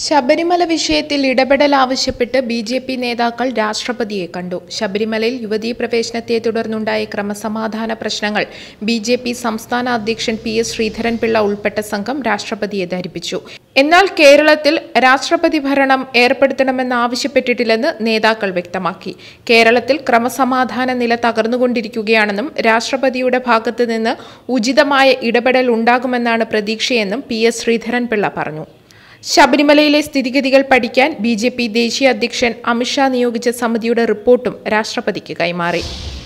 ശബരിമല വിഷയത്തിൽ ഇടപെടൽ ആവശ്യപ്പെട്ട് ബി ജെ പി നേതാക്കൾ രാഷ്ട്രപതിയെ കണ്ടു ശബരിമലയിൽ യുവതീ പ്രവേശനത്തെ തുടർന്നുണ്ടായ ക്രമസമാധാന പ്രശ്നങ്ങൾ ബി ജെ പി സംസ്ഥാന അധ്യക്ഷൻ പി എസ് ശ്രീധരൻപിള്ള ഉൾപ്പെട്ട സംഘം രാഷ്ട്രപതിയെ ധരിപ്പിച്ചു എന്നാൽ കേരളത്തിൽ രാഷ്ട്രപതി ഭരണം ഏർപ്പെടുത്തണമെന്നാവശ്യപ്പെട്ടിട്ടില്ലെന്ന് നേതാക്കൾ വ്യക്തമാക്കി കേരളത്തിൽ ക്രമസമാധാന നില തകർന്നുകൊണ്ടിരിക്കുകയാണെന്നും രാഷ്ട്രപതിയുടെ ഭാഗത്ത് നിന്ന് ഉചിതമായ ഇടപെടൽ ഉണ്ടാകുമെന്നാണ് പ്രതീക്ഷയെന്നും പി എസ് ശ്രീധരൻപിള്ള പറഞ്ഞു ശബരിമലയിലെ സ്ഥിതിഗതികൾ പഠിക്കാൻ ബി ജെ പി ദേശീയ അധ്യക്ഷൻ അമിത്ഷാ നിയോഗിച്ച സമിതിയുടെ റിപ്പോർട്ടും രാഷ്ട്രപതിക്ക് കൈമാറി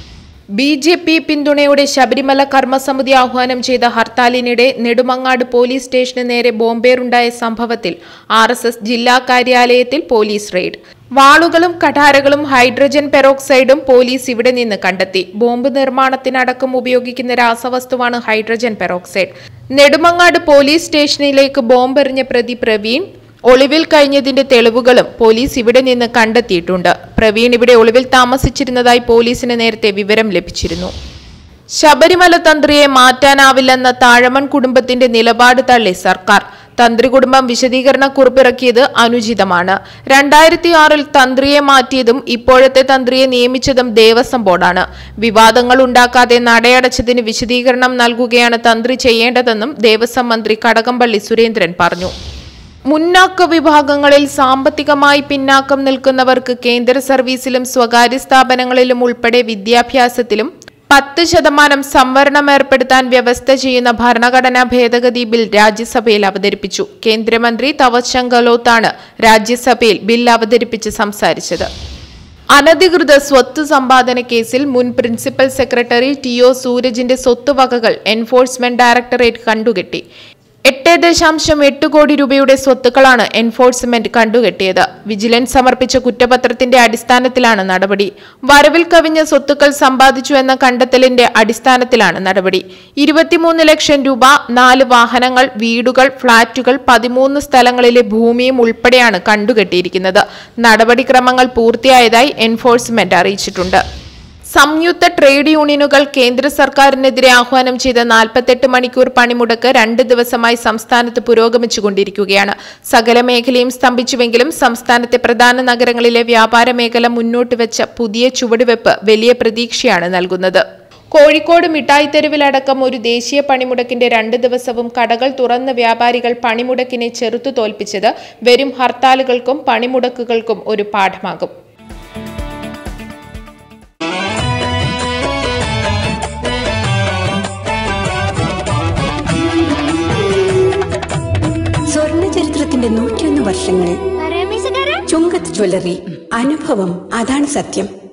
ബി ജെ പി പിന്തുണയോടെ ശബരിമല കർമ്മസമിതി ആഹ്വാനം ചെയ്ത ഹർത്താലിനിടെ നെടുമങ്ങാട് പോലീസ് സ്റ്റേഷന് നേരെ ബോംബേറുണ്ടായ സംഭവത്തിൽ ആർ എസ് എസ് ജില്ലാ കാര്യാലയത്തിൽ പോലീസ് റെയ്ഡ് വാളുകളും കഠാരകളും ഹൈഡ്രജൻ പെറോക്സൈഡും പോലീസ് ഇവിടെ നിന്ന് കണ്ടെത്തി ബോംബ് നിർമ്മാണത്തിനടക്കം ഉപയോഗിക്കുന്ന രാസവസ്തുവാണ് ഹൈഡ്രജൻ പെറോക്സൈഡ് നെടുമങ്ങാട് പോലീസ് സ്റ്റേഷനിലേക്ക് ബോംബെറിഞ്ഞ പ്രതി പ്രവീൺ ഒളിവിൽ കഴിഞ്ഞതിന്റെ തെളിവുകളും പോലീസ് ഇവിടെ നിന്ന് കണ്ടെത്തിയിട്ടുണ്ട് പ്രവീൺ ഇവിടെ ഒളിവിൽ താമസിച്ചിരുന്നതായി പോലീസിന് നേരത്തെ വിവരം ലഭിച്ചിരുന്നു ശബരിമല തന്ത്രിയെ മാറ്റാനാവില്ലെന്ന താഴമൺ കുടുംബത്തിന്റെ നിലപാട് തള്ളി സർക്കാർ തന്ത്രി കുടുംബം വിശദീകരണ കുറിപ്പിറക്കിയത് അനുചിതമാണ് രണ്ടായിരത്തി ആറിൽ തന്ത്രിയെ മാറ്റിയതും ഇപ്പോഴത്തെ തന്ത്രിയെ നിയമിച്ചതും ദേവസ്വം ബോർഡാണ് വിവാദങ്ങൾ ഉണ്ടാക്കാതെ നടയടച്ചതിന് വിശദീകരണം നൽകുകയാണ് തന്ത്രി ചെയ്യേണ്ടതെന്നും ദേവസ്വം മന്ത്രി കടകംപള്ളി സുരേന്ദ്രൻ പറഞ്ഞു മുന്നാക്ക വിഭാഗങ്ങളിൽ സാമ്പത്തികമായി പിന്നാക്കം നിൽക്കുന്നവർക്ക് കേന്ദ്ര സർവീസിലും സ്വകാര്യ സ്ഥാപനങ്ങളിലും ഉൾപ്പെടെ വിദ്യാഭ്യാസത്തിലും പത്ത് ശതമാനം സംവരണം ഏർപ്പെടുത്താൻ വ്യവസ്ഥ ചെയ്യുന്ന ഭരണഘടനാ ഭേദഗതി ബിൽ രാജ്യസഭയിൽ അവതരിപ്പിച്ചു കേന്ദ്രമന്ത്രി തവച്ചന്ദ് ഗെഹ്ലോട്ടാണ് രാജ്യസഭയിൽ ബിൽ അവതരിപ്പിച്ച് സംസാരിച്ചത് അനധികൃത സ്വത്ത് സമ്പാദന കേസിൽ മുൻ പ്രിൻസിപ്പൽ സെക്രട്ടറി ടി ഒ സൂരജിന്റെ സ്വത്തുവകകൾ എൻഫോഴ്സ്മെന്റ് ഡയറക്ടറേറ്റ് കണ്ടുകെട്ടി എട്ട് ദശാംശം എട്ട് കോടി രൂപയുടെ സ്വത്തുക്കളാണ് എൻഫോഴ്സ്മെന്റ് കണ്ടുകെട്ടിയത് വിജിലൻസ് സമർപ്പിച്ച കുറ്റപത്രത്തിന്റെ അടിസ്ഥാനത്തിലാണ് നടപടി വരവിൽ കവിഞ്ഞ സ്വത്തുക്കൾ സമ്പാദിച്ചു എന്ന കണ്ടെത്തലിന്റെ അടിസ്ഥാനത്തിലാണ് നടപടി ഇരുപത്തിമൂന്ന് ലക്ഷം രൂപ നാല് വാഹനങ്ങൾ വീടുകൾ ഫ്ളാറ്റുകൾ പതിമൂന്ന് സ്ഥലങ്ങളിലെ ഭൂമിയും ഉൾപ്പെടെയാണ് കണ്ടുകെട്ടിയിരിക്കുന്നത് നടപടിക്രമങ്ങൾ പൂർത്തിയായതായി എൻഫോഴ്സ്മെന്റ് അറിയിച്ചിട്ടുണ്ട് സംയുക്ത ട്രേഡ് യൂണിയനുകൾ കേന്ദ്ര സർക്കാരിനെതിരെ ആഹ്വാനം ചെയ്ത നാൽപ്പത്തെട്ട് മണിക്കൂർ പണിമുടക്ക് രണ്ട് ദിവസമായി സംസ്ഥാനത്ത് പുരോഗമിച്ചുകൊണ്ടിരിക്കുകയാണ് സകല മേഖലയും സ്തംഭിച്ചുവെങ്കിലും സംസ്ഥാനത്തെ പ്രധാന നഗരങ്ങളിലെ വ്യാപാര മേഖല മുന്നോട്ട് വെച്ച പുതിയ ചുവടുവെപ്പ് വലിയ പ്രതീക്ഷയാണ് നൽകുന്നത് കോഴിക്കോട് മിഠായിത്തെരുവിലടക്കം ഒരു ദേശീയ പണിമുടക്കിന്റെ രണ്ട് ദിവസവും കടകൾ തുറന്ന വ്യാപാരികൾ പണിമുടക്കിനെ ചെറുത്തു തോൽപ്പിച്ചത് വരും ഹർത്താലുകൾക്കും പണിമുടക്കുകൾക്കും ഒരു പാഠമാകും സ്വർണ്ണ ചരിത്രത്തിന്റെ നൂറ്റിയൊന്ന് വർഷങ്ങൾ ചുങ്കത്ത് ജ്വല്ലറി അനുഭവം അതാണ് സത്യം